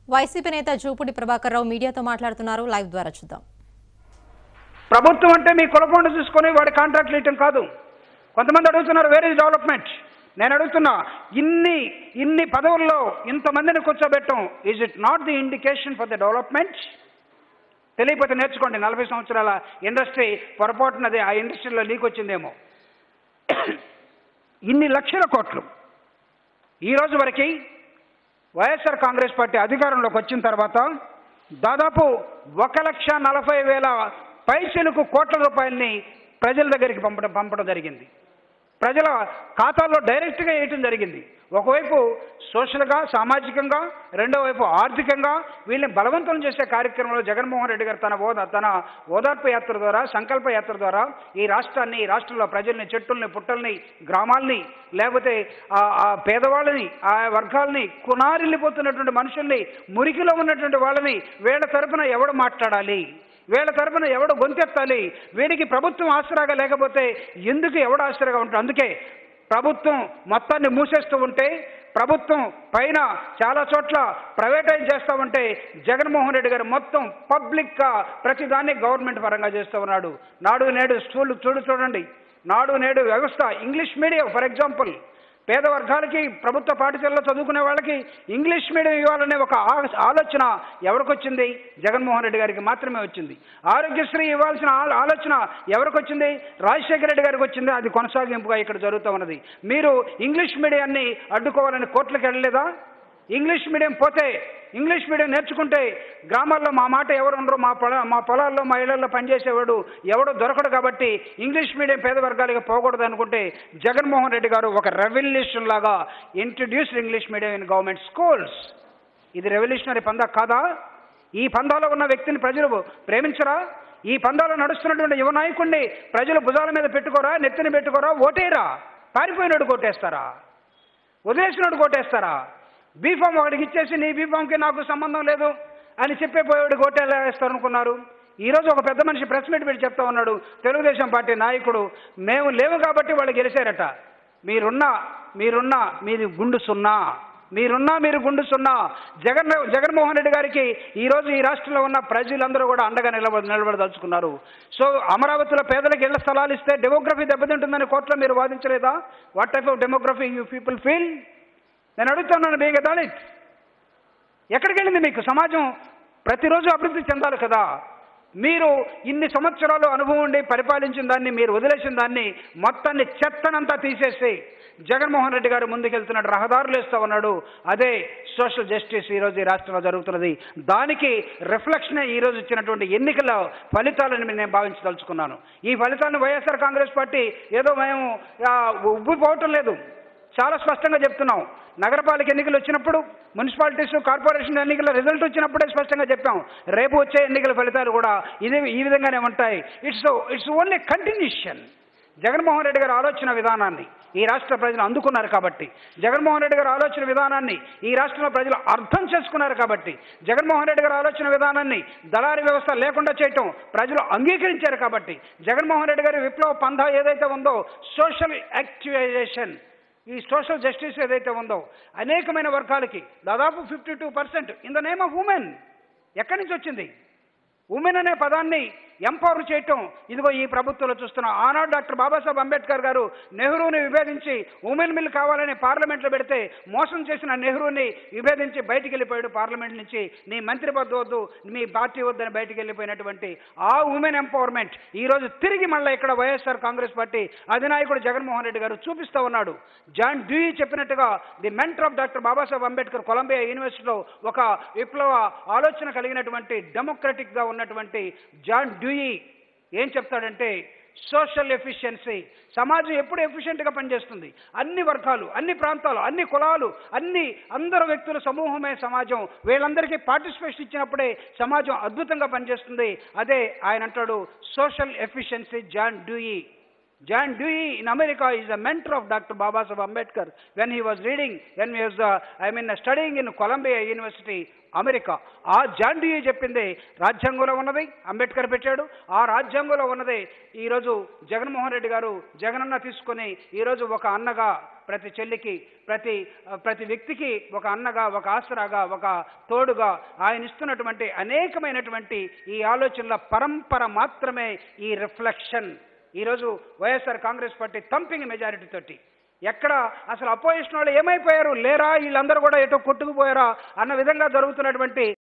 YCP నేత జూపుడి ప్రభాకర్ రావు మీడియాతో మాట్లాడుతున్నారు లైవ్ ద్వారా చూద్దాం ప్రభుత్వం అంటే మీ కులపోండ చూసుకొని వాడి కాంట్రాక్ట్లు ఇవ్వటం కాదు కొంతమంది అడుగుతున్నారు వేరే డెవలప్మెంట్ నేను అడుగుతున్నా ఇన్ని ఇన్ని పదవుల్లో ఇంతమందిని కూర్చోబెట్టం is it not the indication for the development తెలియకపోతే నేర్చుకోండి నలభై సంవత్సరాల ఇండస్ట్రీ పొరపాటునది ఆ ఇండస్ట్రీలో లీక్ వచ్చిందేమో ఇన్ని లక్షల కోట్లు ఈ రోజు వరకు వైఎస్ఆర్ కాంగ్రెస్ పార్టీ అధికారంలోకి వచ్చిన తర్వాత దాదాపు ఒక లక్ష నలభై వేల పైసలకు కోట్ల రూపాయల్ని ప్రజల దగ్గరికి పంపడం పంపడం జరిగింది ప్రజల ఖాతాల్లో డైరెక్ట్గా వేయటం జరిగింది ఒకవైపు సోషల్గా సామాజికంగా రెండో వైపు ఆర్థికంగా వీళ్ళని బలవంతం చేసే కార్యక్రమంలో జగన్మోహన్ రెడ్డి గారు తన ఓద తన ఓదార్పు యాత్ర ద్వారా సంకల్ప యాత్ర ద్వారా ఈ రాష్ట్రాన్ని ఈ రాష్ట్రంలో ప్రజల్ని చెట్టుల్ని పుట్టల్ని గ్రామాల్ని లేకపోతే ఆ ఆ పేదవాళ్ళని ఆ వర్గాల్ని కునారిల్లిపోతున్నటువంటి మనుషుల్ని మురికిలో ఉన్నటువంటి వాళ్ళని వీళ్ళ తరపున ఎవడు మాట్లాడాలి వీళ్ళ తరపున ఎవడు గొంతెత్తాలి వీడికి ప్రభుత్వం ఆసరాగా లేకపోతే ఎందుకు ఎవడు ఆసరాగా ఉంటాడు అందుకే ప్రభుత్వం మొత్తాన్ని మూసేస్తూ ఉంటే ప్రభుత్వం పైన చాలా చోట్ల ప్రైవేటైజ్ చేస్తూ ఉంటే జగన్మోహన్ రెడ్డి గారు మొత్తం పబ్లిక్గా ప్రతిదాన్ని గవర్నమెంట్ పరంగా చేస్తూ ఉన్నాడు నాడు నేడు స్కూల్ చూడు చూడండి నాడు నేడు వ్యవస్థ ఇంగ్లీష్ మీడియం ఫర్ ఎగ్జాంపుల్ పేద వర్గాలకి ప్రభుత్వ పాఠశాలలో చదువుకునే వాళ్ళకి ఇంగ్లీష్ మీడియం ఇవ్వాలనే ఒక ఆ- ఆలోచన ఎవరికి వచ్చింది జగన్మోహన్ రెడ్డి గారికి మాత్రమే వచ్చింది ఆరోగ్యశ్రీ ఇవ్వాల్సిన ఆ- ఆలోచన ఎవరికి వచ్చింది రాజశేఖర రెడ్డి గారికి వచ్చింది అది కొనసాగింపుగా ఇక్కడ జరుగుతూ ఉన్నది మీరు ఇంగ్లీష్ మీడియాన్ని అడ్డుకోవాలని కోర్టులకు వెళ్ళలేదా ఇంగ్లీష్ మీడియం పోతే ఇంగ్లీష్ మీడియం నేర్చుకుంటే గ్రామాల్లో మా మాట ఎవరు ఉండరు మా పొల మా పొలాల్లో మా ఇళ్లలో పనిచేసేవాడు ఎవడు దొరకడు కాబట్టి ఇంగ్లీష్ మీడియం పేద వర్గాలకి పోకూడదు అనుకుంటే జగన్మోహన్ రెడ్డి గారు ఒక రెవల్యూషన్ లాగా introduce English medium in government schools ఇది రెవల్యూషనరీ పందా కాదా ఈ పందాలో ఉన్న వ్యక్తిని ప్రజలు ప్రేమించరా ఈ పందాలో నడుస్తున్నటువంటి యువ నాయకుడిని ప్రజలు భుజాల మీద పెట్టుకోరా నెత్తిన పెట్టుకోరా ఓటేరా పారిపోయినాడు కొట్టేస్తారా వదిలేసినోడు కొట్టేస్తారా బీఫామ్ వాడికి ఇచ్చేసి నీ బీఫామ్కి నాకు సంబంధం లేదు అని చెప్పే పోయేవాడు కోటేలా వేస్తారు అనుకున్నారు ఈరోజు ఒక పెద్ద మనిషి ప్రెస్ మీట్ పెట్టి చెప్తా ఉన్నాడు తెలుగుదేశం పార్టీ నాయకుడు మేము లేవు కాబట్టి వాళ్ళు గెలిచారట మీరున్నా మీరున్నా మీది గుండు సున్నా మీరున్నా మీరు గుండు సున్నా జగన్ జగన్మోహన్ రెడ్డి గారికి ఈ రోజు ఈ రాష్ట్రంలో ఉన్న ప్రజలందరూ కూడా అండగా నిలబడి నిలబడదలుచుకున్నారు సో అమరావతిలో పేదలకు ఇళ్ల స్థలాలు ఇస్తే డెమోగ్రఫీ దెబ్బతింటుందని కోర్టులో మీరు వాదించలేదా what type of demography you people feel నేను అడుగుతున్నాను బీగ దళిత్ ఎక్కడికి వెళ్ళింది మీకు సమాజం ప్రతిరోజు అభివృద్ధి చెందాలి కదా మీరు ఇన్ని సంవత్సరాలు అనుభవం ఉండి పరిపాలించిన దాన్ని మీరు వదిలేసిన దాన్ని మొత్తాన్ని చెత్తనంతా తీసేసి జగన్మోహన్ రెడ్డి గారు ముందుకెళ్తున్నాడు రహదారులు వేస్తా ఉన్నాడు అదే సోషల్ జస్టిస్ ఈరోజు ఈ రాష్ట్రంలో జరుగుతున్నది దానికి రిఫ్లెక్షనే ఈరోజు ఇచ్చినటువంటి ఎన్నికల ఫలితాలను నేను భావించదలుచుకున్నాను ఈ ఫలితాలను వైఎస్ఆర్ కాంగ్రెస్ పార్టీ ఏదో మేము ఆ, ఉబ్బిపోవటం లేదు చాలా స్పష్టంగా చెప్తున్నాం నగరపాలిక ఎన్నికలు వచ్చినప్పుడు మున్సిపాలిటీస్ కార్పొరేషన్ ఎన్నికల రిజల్ట్ వచ్చినప్పుడే స్పష్టంగా చెప్పాం రేపు వచ్చే ఎన్నికల ఫలితాలు కూడా ఇదే ఈ విధంగానే ఉంటాయి it's it's only continuation Jaganmohan Reddy గారి ఆలోచన విధానాన్ని ఈ రాష్ట్ర ప్రజలు అందుకున్నారు కాబట్టి జగన్మోహన్ రెడ్డి గారి ఆలోచన విధానాన్ని ఈ రాష్ట్రంలో ప్రజలు అర్థం చేసుకున్నారు కాబట్టి జగన్మోహన్ రెడ్డి గారి ఆలోచన విధానాన్ని దళారీ వ్యవస్థ లేకుండా చేయటం ప్రజలు అంగీకరించారు కాబట్టి జగన్మోహన్ రెడ్డి గారి విప్లవ పంధ ఏదైతే ఉందో సోషల్ యాక్టివైజేషన్ ఈ సోషల్ జస్టిస్ ఏదైతే ఉందో అనేకమైన వర్గాలకి దాదాపు fifty two percent in the name of women ఎక్కడి నుంచి వచ్చింది ఉమెన్ అనే పదాన్ని ఎంపవర్ చేయటం ఇదిగో ఈ ప్రభుత్వంలో చూస్తున్నాం ఆనాడు డాక్టర్ బాబాసాహెబ్ అంబేద్కర్ గారు నెహ్రూని విభేదించి ఉమెన్ మిల్ కావాలని పార్లమెంట్లో పెడితే మోసం చేసిన నెహ్రూని విభేదించి బయటికి వెళ్ళిపోయాడు పార్లమెంట్ నుంచి నీ మంత్రి పదవి వద్దు మీ పార్టీ వద్దని బయటికి వెళ్ళిపోయినటువంటి ఆ ఉమెన్ ఎంపవర్మెంట్ ఈ రోజు తిరిగి మళ్ళీ ఇక్కడ వైఎస్ఆర్ కాంగ్రెస్ పార్టీ అధినాయకుడు జగన్మోహన్ రెడ్డి గారు చూపిస్తూ ఉన్నాడు జాన్ డ్యూయి చెప్పినట్టుగా the mentor of doctor Babasaheb Ambedkar Columbia యూనివర్సిటీలో ఒక విప్లవ ఆలోచన కలిగినటువంటి డెమోక్రటిక్గా ఉన్నటువంటి జాన్ డ్యూయి ఏం చెప్తాడంటే సోషల్ ఎఫిషియన్సీ సమాజం ఎప్పుడు ఎఫిషియెంట్గా పనిచేస్తుంది అన్ని వర్గాలు అన్ని ప్రాంతాలు అన్ని కులాలు అన్ని అందరు వ్యక్తుల సమూహమే సమాజం వీళ్ళందరికీ పార్టిసిపేషన్ ఇచ్చినప్పుడే సమాజం అద్భుతంగా పనిచేస్తుంది అదే ఆయన అంటాడు social efficiency John Dewey John Dewey in America is a mentor of Dr. Baba Sahib Ambedkar when he was reading, when he was, uh, I mean, uh, studying in Columbia University, America ఆ John Dewey చెప్పింది రాజ్యాంగంలో ఉన్నది అంబేద్కర్ పెట్టాడు ఆ రాజ్యాంగంలో ఉన్నది ఈరోజు జగన్మోహన్ రెడ్డి గారు జగనన్న తీసుకొని ఈరోజు ఒక అన్నగా ప్రతి చెల్లికి ప్రతి ప్రతి వ్యక్తికి ఒక అన్నగా ఒక ఆసరాగా ఒక తోడుగా ఆయన ఇస్తున్నటువంటి అనేకమైనటువంటి ఈ ఆలోచనల పరంపర మాత్రమే ఈ రిఫ్లెక్షన్ ఈరోజు YSR Congress party thumping majority తోటి ఎక్కడ అసలు అపోజిషన్ వాళ్ళు ఏమైపోయారు లేరా వీళ్ళందరూ కూడా ఎటో కొట్టుకుపోయారా అన్న విధంగా జరుగుతున్నటువంటి